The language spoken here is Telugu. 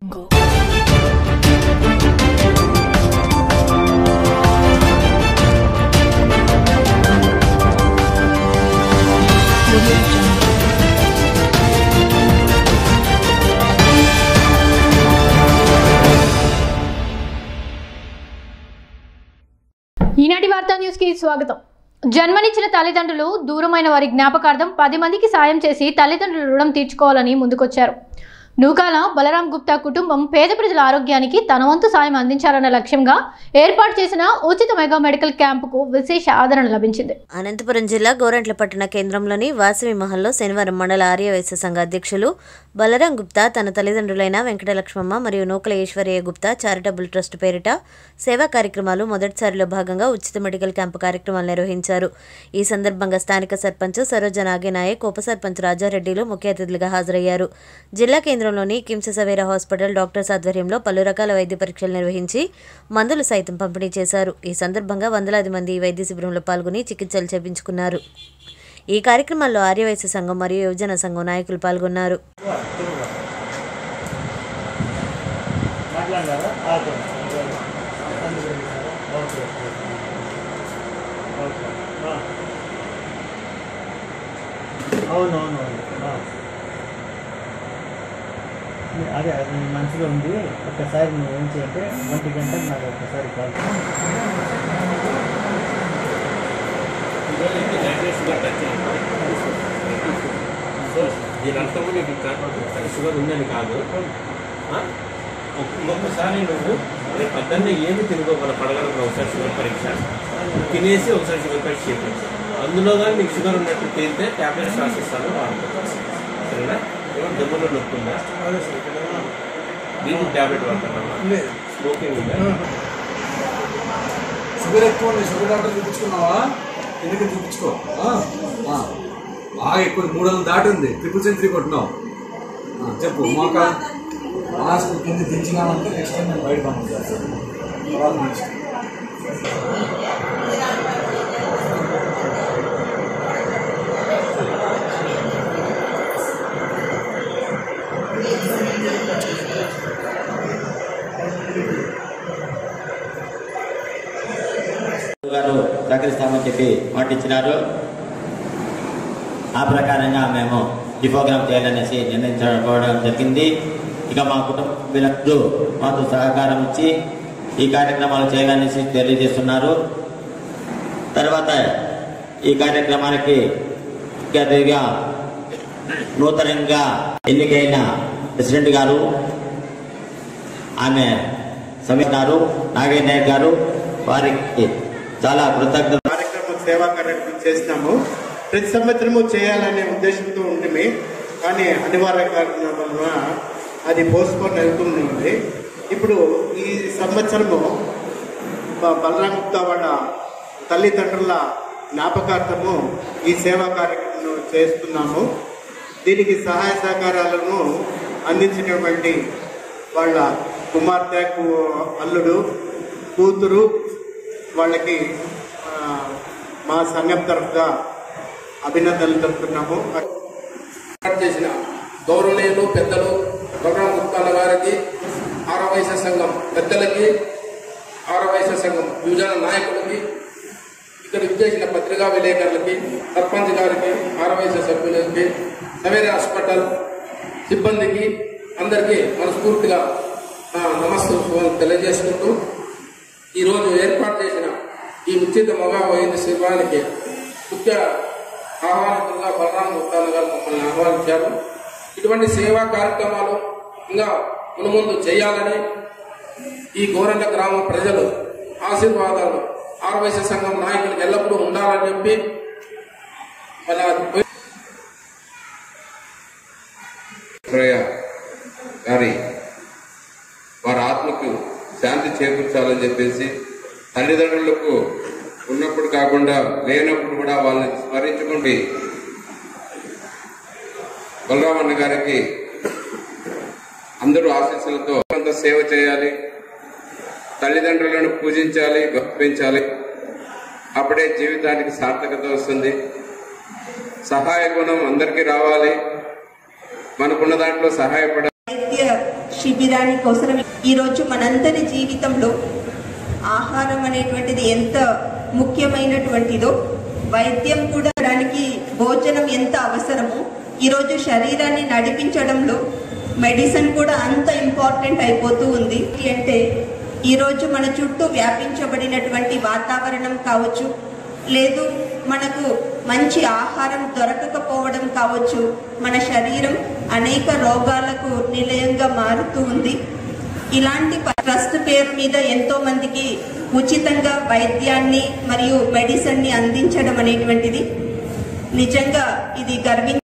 Go. ఈనాటి వార్తా న్యూస్ కి స్వాగతం జన్మనిచ్చిన తల్లిదండ్రులు దూరమైన వారి జ్ఞాపకార్థం పది మందికి సాయం చేసి తల్లిదండ్రుల రుణం తీర్చుకోవాలని ముందుకొచ్చారు నూకాల బలరాం గుప్తా కుటుంబం పేద ప్రజల ఆరోగ్యానికి తన వంతు సాయం అందించాలన్న లక్ష్యంగా ఏర్పాటు చేసిన ఉచిత మెగా మెడికల్ క్యాంపుకు విశేష ఆదరణ లభించింది అనంతపురం జిల్లా గోరంట్ల పట్టణ కేంద్రంలోని వాసవి మహల్లో శనివారం మండల ఆర్యవైశ్య సంఘ అధ్యక్షులు బలరాం గుప్తా తన తల్లిదండ్రులైన వెంకటలక్ష్మమ్మ మరియు నూకల ఈశ్వరయ్య గుప్తా చారిటబుల్ ట్రస్ట్ పేరిట సేవా కార్యక్రమాలు మొదటిసారిలో భాగంగా ఉచిత మెడికల్ క్యాంపు కార్యక్రమాలు నిర్వహించారు ఈ సందర్భంగా స్థానిక సర్పంచ్ సరోజ నాగేనాయక్ ఉప సర్పంచ్ రాజారెడ్డిలు ముఖ్య అతిథులుగా హాజరయ్యారు జిల్లా కేంద్రంలోని కిమ్స్ సవేరా హాస్పిటల్ డాక్టర్స్ ఆధ్వర్యంలో పలు రకాల వైద్య పరీక్షలు నిర్వహించి మందులు సైతం పంపిణీ చేశారు ఈ సందర్భంగా వందలాది మంది ఈ వైద్య శిబిరంలో పాల్గొని చికిత్సలు చేపించుకున్నారు ఈ కార్యక్రమాల్లో ఆర్యవైశ్య సంఘం మరియు యువజన సంఘం నాయకులు పాల్గొన్నారు మాట్లాడారా ఓకే ఓకే ఓకే అవునవునవును అదే అది నీ మనసులో ఉంది ఒక్కసారి నువ్వు ఏం చేయంటే ఒంటి గంటకు నాకు ఒక్కసారి కాల్ చేయి. దీనంతా కూడా నీకు కా- షుగర్ ఉందని కాదు ఆ? ఒక్- ఒక్కసారి నువ్వు రేపు పొద్దున్నే ఏమి తినుకోగల పడగలకు ఒకసారి షుగర్ పరీక్ష తినేసి ఒకసారి షుగర్ పరీక్ష చేయించు అందులో కానీ నీకు షుగర్ ఉన్నట్టు తేలితే ట్యాబ్లెట్స్ రాసిస్తాను వాడుకో సరేనా ఏమన్నా దెబ్బలో నొప్పి ఉందా దీనికి ట్యాబ్లెట్ వాడుతున్నావా స్మోకింగ్ ఉందా షుగర్ ఎక్కువ ఉంది షుగర్ డాక్టర్ చూపించుకున్నావా ఎందుకు చూపించుకో ఆ? ఆ. బాగా ఎక్కువ మూడు వందలు దాటింది ట్రిపుల్ సెంచరీ కొట్టినావు ఆ, చెప్పు మాక మాస్క్ కింద దించినామంటే నెక్స్ట్ టైం నేను బయట పంపిస్తాను తర్వాత నెక్స్ట్ గారు సహకరిస్తామని చెప్పి మాట ఇచ్చినారు ఆ ప్రకారంగా మేము ఈ ప్రోగ్రాం చేయాలనేసి నిర్ణయించుకోవడం జరిగింది ఇక మా కుటుంబీలకు మాకు సహకారం ఇచ్చి ఈ కార్యక్రమాలు చేయాలనేసి తెలియజేస్తున్నారు తర్వాత ఈ కార్యక్రమానికి ముఖ్య అతిథిగా నూతనంగా ఎన్నికైన ప్రెసిడెంట్ గారు ఆమె సమీనారు నాగయ్య నాయక్ గారు వారికి చాలా కృతజ్ఞత కార్యక్రమం సేవా కార్యక్రమం చేసినాము ప్రతి సంవత్సరము చేయాలనే ఉద్దేశంతో ఉంటుంది కానీ అనివార్య కారణాల వలన అది పోస్ట్పోన్ అవుతుంది ఇప్పుడు ఈ సంవత్సరము బ- బలరాం గుప్తా వాళ్ళ తల్లిదండ్రుల జ్ఞాపకార్థము ఈ సేవా కార్యక్రమం చేస్తున్నాము దీనికి సహాయ సహకారాలను అందించినటువంటి వాళ్ళ కుమార్తె కు- అల్లుడు కూతురు వాళ్ళకి ఆ, మా సంఘం తరఫుగా అభినందనలు తెలుపుతున్నాము ఏర్పాటు చేసిన గౌరవనీయులు పెద్దలు బలరాం గుప్తాల గారికి ఆరవైశ్య సంఘం పెద్దలకి ఆరవైశ్య సంఘం యువజన నాయకులకి ఇక్కడ విచ్చేసిన పత్రికా విలేకరులకి సర్పంచ్ గారికి ఆరవైశ్య సభ్యులకి సవేర హాస్పిటల్ సిబ్బందికి అందరికీ మనస్ఫూర్తిగా నా నమస్తే తెలియజేసుకుంటూ ఈరోజు ఏర్పాటు చేసిన ఈ ఉచిత మగ వైద్య శిబిరానికి ముఖ్య ఆహ్వానితులుగా బలరాం గుప్తాల గారు మమ్మల్ని ఆహ్వానించారు ఇటువంటి సేవా కార్యక్రమాలు ఇంకా మునుముందు చేయాలని ఈ గోరెంట గ్రామ ప్రజలు ఆశీర్వాదాలు ఆర్వైశ్య సంఘం నాయకులకు ఎల్లప్పుడూ ఉండాలని చెప్పి మన గారి వారి ఆత్మకు శాంతి చేకూర్చాలని చెప్పేసి తల్లిదండ్రులకు ఉన్నప్పుడు కాకుండా లేనప్పుడు కూడా వాళ్ళని స్మరించుకుంటే బలరామన్న గారికి అందరూ ఆశీస్సులతో కొంత సేవ చేయాలి తల్లిదండ్రులను పూజించాలి గౌరవించాలి అప్పుడే జీవితానికి సార్థకత వస్తుంది సహాయ గుణం అందరికీ రావాలి మనకున్న దాంట్లో సహాయపడాలి వైద్య శిబిరాని కోసరం ఈరోజు మనందరి జీవితంలో ఆహారం అనేటువంటిది ఎంత ముఖ్యమైనటువంటిదో వైద్యం కూడా దానికి భోజనం ఎంత అవసరమో ఈరోజు శరీరాన్ని నడిపించడంలో మెడిసిన్ కూడా అంత ఇంపార్టెంట్ అయిపోతూ ఉంది అంటే ఈరోజు మన చుట్టూ వ్యాపించబడినటువంటి వాతావరణం కావచ్చు లేదు మనకు మంచి ఆహారం దొరకకపోవడం కావచ్చు మన శరీరం అనేక రోగాలకు నిలయంగా మారుతూ ఉంది ఇలాంటి ప- ట్రస్ట్ పేరు మీద ఎంతో మందికి ఉచితంగా వైద్యాన్ని మరియు మెడిసిన్ ని అందించడం అనేటువంటిది నిజంగా ఇది గర్వించ